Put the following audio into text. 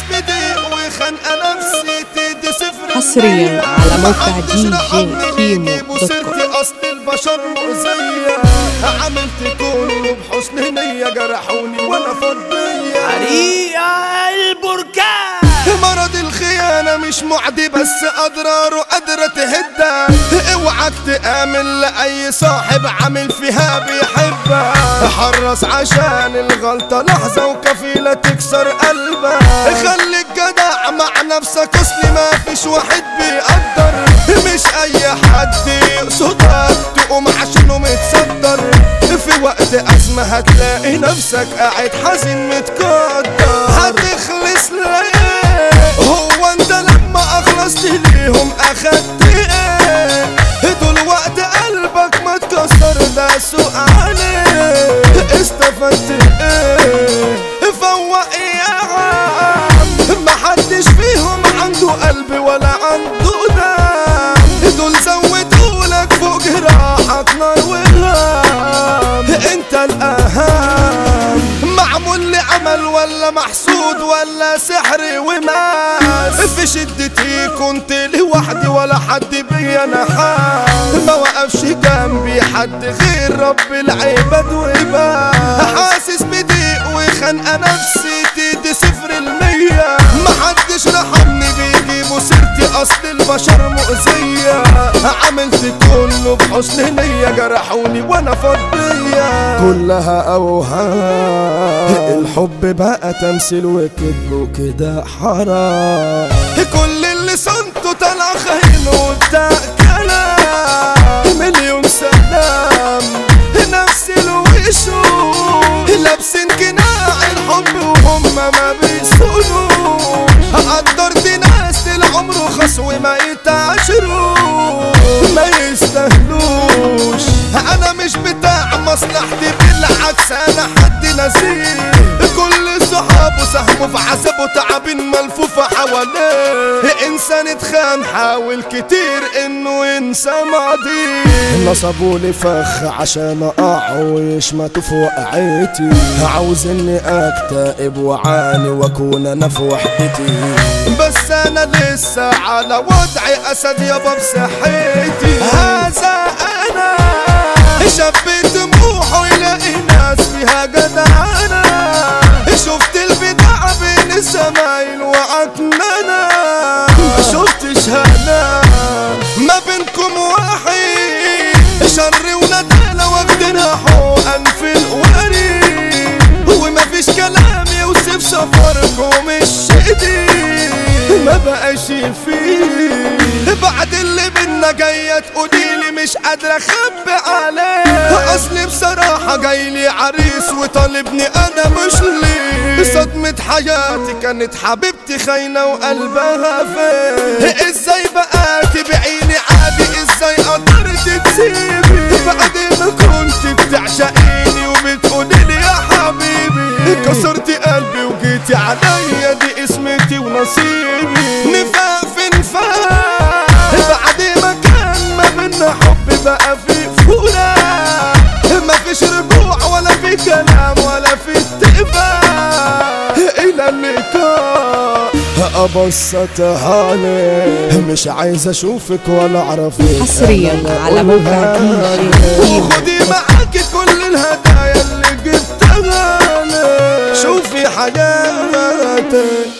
بضيق وخنقة نفسي تدي صفر حصرياً على موقع دي جي كيمو دوت كوم. سيرتي اصل البشر مؤذية عملت كله بحسن نية جرحوني وانا فضية حريقة البركان مرض الخيانة مش معدي بس أضراره قادرة تهدك اوعك تآمن لأي صاحب عامل فيها بيحبك حرص عشان الغلطة لحظة وكفيلة تكسر قلبك خليك جدع مع نفسك اصل ما فيش واحد بيقدر مش أي حد يقصدك تقوم عشانه متصدر في وقت أزمة هتلاقي نفسك قاعد حزين متقدر هتخلص ليه هو انت لما اخلصت ليهم اخدت ايه دول وقت قلبك ما اتكسر ده سؤالي استفدت ايه فوق يا عم محدش فيهم عنده قلب ولا عنده دم دول زودولك فوق جراحك نار وهام انت الاهم معمول لعمل ولا محسود ولا سحر وماس في شدتي كنت لوحدي ولا حد بيا نحاس ما وقفش جنبي حد غير رب العباد وباس حاسس بضيق وخنقة نفسي تدي صفر المية محدش رحمني بيجيبوا سيرتي اصل البشر مؤذية عملت كله بحسن نية جرحوني وانا فضية كلها اوهام الحب بقى تمثيل وكذب وكده حرام كل اللي صنته طلع خاين وبتاع كلام مليون سلام نفس الوشوش لابسين قناع الحب وهم ما بيسولوش قدرت ناس العمر خص وما يتعاشروش ما يستاهلوش انا مش بتاع مصلحتي بالعكس انا حد نزيه كل صحابه سهمه في عذابه تعبين ملفوفة حواليه انسان اتخان حاول كتير انه ينسى ماضيه نصبوا لي فخ عشان اقع ويشمتوا في وقعتي عاوز اني اكتئب واعاني واكون انا في وحدتي بس انا لسه على وضعي اسد يابا بصحتي هذا انا شاب طموحه يلاقي ناس فيها جدعانة شفت البدع بين الزمايل وعكننة شفتش هنا ما بينكم واحد شر وندالة واخدينها حقن في الوريد ومفيش كلام يوصف سفركم الشديد ما بقاش فيه بعد اللي بينا جاية تقوليلي مش قادرة اخبي عليه اصلي بصراحة جايلي عريس وطالبني انا مش ليه صدمة حياتي كانت حبيبتي خاينة وقلبها فين ازاي بقى تبعيني عادي ازاي قدرت تسيبي بعد ما كنت بتعشقيني وبتقوليلي يا حبيبي كسرتي قلبي وجيتي عليا دي اسمتي ونصيبي نفاق في نفاق بعد ما كان ما بينا حب بقى في فراق ما فيش رجوع ولا في كلام ولا في اتفاق الى اللقاء ابسطها لي مش عايز اشوفك ولا اعرفك حصرياً أنا على موقع بقولها دي جي لك. كيمو. وخدي معاكي كل الهدايا اللي جبتها لي شوفي حياتك